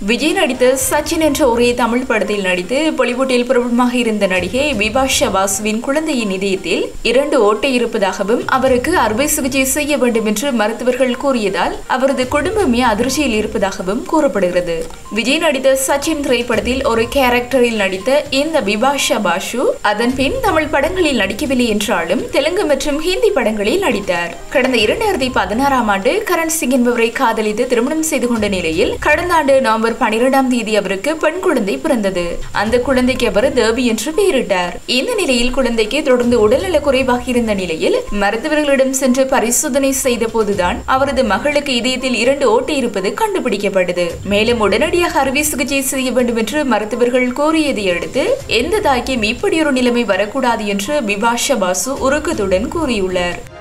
விஜய் நடித்த சச்சின் என்ற ஒரே தமிழ் படத்தில் நடித்து பாலிவுட்டில் பிரபலமாக இருந்த நடிகை விபாஷா பாசுவின் குழந்தையின் இதயத்தில் இரண்டு ஓட்டை இருப்பதாகவும் அவருக்கு அறுவை சிகிச்சை செய்ய வேண்டும் என்று மருத்துவர்கள் கூறியதால் அவரது குடும்பமே அதிர்ச்சியில் இருப்பதாகவும் கூறப்படுகிறது விஜய் நடித்த சச்சின் திரைப்படத்தில் ஒரு கேரக்டரில் நடித்த இந்த விபாஷா பாஷு அதன் பின் தமிழ் படங்களில் நடிக்கவில்லை என்றாலும் தெலுங்கு மற்றும் ஹிந்தி படங்களில் நடித்தார் கடந்த இரண்டாயிரத்தி பதினாறாம் ஆண்டு கரண் சிங் என்பவரை காதலித்து திருமணம் செய்து கொண்ட நிலையில் கடந்த ஆண்டு நவம்பர் பனிரெண்டாம் தேதி அவருக்கு பெண் குழந்தை பிறந்தது அந்த குழந்தைக்கு அவர் தேவி என்று பெயரிட்டார் இந்த நிலையில் குழந்தைக்கு தொடர்ந்து உடல்நல குறைவாக இருந்த நிலையில் மருத்துவர்களிடம் சென்று பரிசோதனை செய்த போதுதான் அவரது மகளுக்கு இதயத்தில் இரண்டு ஓட்டை இருப்பது கண்டுபிடிக்கப்பட்டது மேலும் உடனடியாக அறுவை சிகிச்சை செய்ய வேண்டும் என்று மருத்துவர்கள் கோரியதை அடுத்து எந்த தாய்க்கும் இப்படியொரு நிலைமை வரக்கூடாது என்று விபாஷா பாசு உருக்கத்துடன் கூறியுள்ளார்